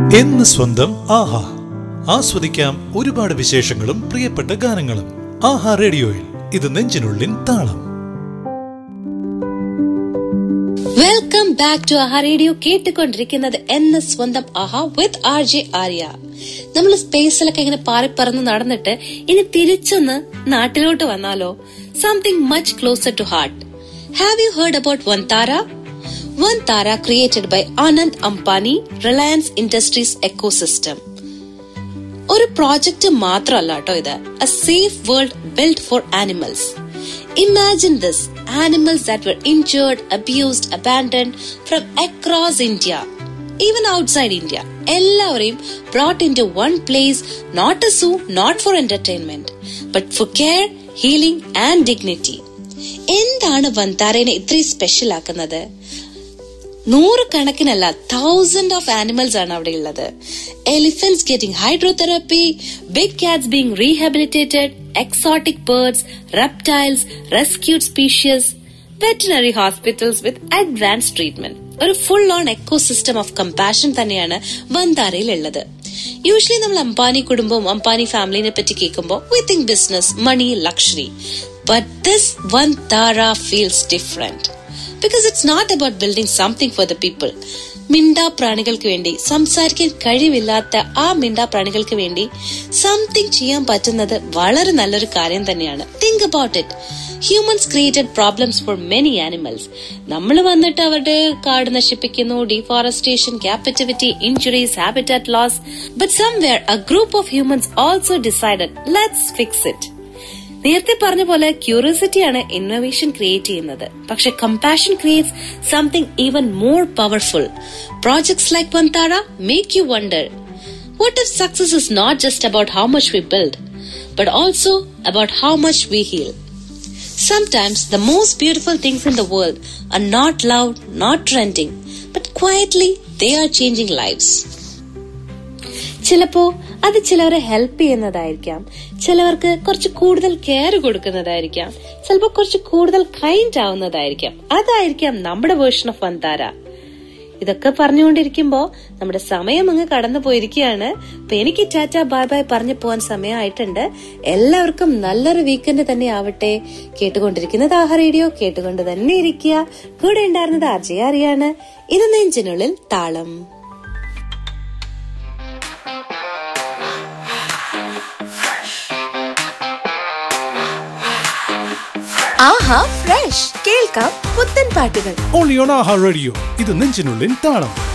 എന്ന് സ്വന്തം ആഹാ ആസ്വദിക്കാം ഒരുപാട് വിശേഷങ്ങളും പ്രിയപ്പെട്ട ഗാനങ്ങളും ആഹാ റേഡിയോയിൽ ഇത് നെഞ്ചിനുള്ളിൻ താളം welcome back to Aaha radio കേട്ടുകൊണ്ടിരിക്കുന്നത് എന്ന സ്വന്തം Aaha with R J Arya നമ്മൾ സ്പേസിലൊക്കെ ഇങ്ങനെ പാറിപ്പറന്ന് നടന്നിട്ട് ഇനി തിരിച്ചൊന്ന് നാട്ടിലോട്ട് വന്നാലോ something much closer to heart have you heard about Vantara Vantara created by Anand Ambani Reliance Industries ecosystem ഒരു പ്രോജക്റ്റ് മാത്രമല്ല കേട്ടോ ഇത് a safe world build for animals imagine this animals that were injured abused abandoned from across India even outside India എല്ലാവരെയും brought into one place not a zoo not for entertainment but for care healing and dignity എന്താണ് വന്താരേനെ ഇത്രയും special ആക്കുന്നത് നൂറുകണക്കിനല്ല thousand of animals ആണ് അവിടെ ഉള്ളത് elephants getting hydrotherapy big cats being rehabilitated exotic birds reptiles rescued species veterinary hospitals with advance treatment ഒരു full on ecosystem of compassion തന്നെയാണ് വന്താരയിൽ ഉള്ളത് യൂഷ്വലി നമ്മൾ അംബാനി കുടുംബവും അംബാനി ഫാമിലിനെ പറ്റി കേൾക്കുമ്പോൾ we think business money luxury but this Vantara feels different because it's not about building something for the people മിണ്ടാ പ്രാണികൾക്ക് വേണ്ടി സംസാരിക്കാൻ കഴിവില്ലാത്ത ആ മിണ്ടാ പ്രാണികൾക്ക് വേണ്ടി സംതിങ് ചെയ്യാൻ പറ്റുന്നത് വളരെ നല്ലൊരു കാര്യം തന്നെയാണ് think about it humans created problems for many animals നമ്മൾ വന്നിട്ട് അവരുടെ കാട് നശിപ്പിക്കുന്നു deforestation captivity injuries habitat loss but somewhere a group of humans also decided let's fix it നേരത്തെ പറഞ്ഞ പോലെ ക്യൂരിയോസിറ്റിയാണ് ഇന്നോവേഷൻ ക്രിയേറ്റ് ചെയ്യുന്നത് പക്ഷെ compassion creates something even more powerful projects like Vantara make you wonder what if success is not just about how much we build but also about how much V heal Sometimes the most beautiful things in the world are not loud, not trending, but quietly they are changing lives. ചിലപ്പോ അത് ചിലവരെ help ചെയ്യുന്നതായിരിക്കാം ചിലവർക്ക് കുറച്ച് കൂടുതൽ care കൊടുക്കുന്നതായിരിക്കാം ചിലപ്പോ കുറച്ച് കൂടുതൽ kind ആവുന്നതായിരിക്കാം അതായിരിക്കാം നമ്മുടെ വേർഷൻ ഓഫ് വന്താര ഇതൊക്കെ പറഞ്ഞുകൊണ്ടിരിക്കുമ്പോ നമ്മുടെ സമയം അങ്ങ് കടന്നു പോയിരിക്കുകയാണ് അപ്പൊ എനിക്ക് ടാറ്റ ബൈ ബൈ പറഞ്ഞു പോകാൻ സമയമായിട്ടുണ്ട് എല്ലാവർക്കും നല്ലൊരു വീക്കെൻഡ് തന്നെ ആവട്ടെ കേട്ടുകൊണ്ടിരിക്കുന്നത് ആഹാ റേഡിയോ കേട്ടുകൊണ്ട് തന്നെ ഇരിക്കുക കൂടെ ഉണ്ടായിരുന്നത് അജയ അറിയാണ് ഇത് നെഞ്ചിനുള്ളിൽ താളം ആഹാ ഫ്രഷ് കേൾക്കാം പുത്തൻ പാട്ടുകൾ ഓൺലി ഓൺ ആഹാ റേഡിയോ ഇത് നെഞ്ചിനുള്ളിൻ താളം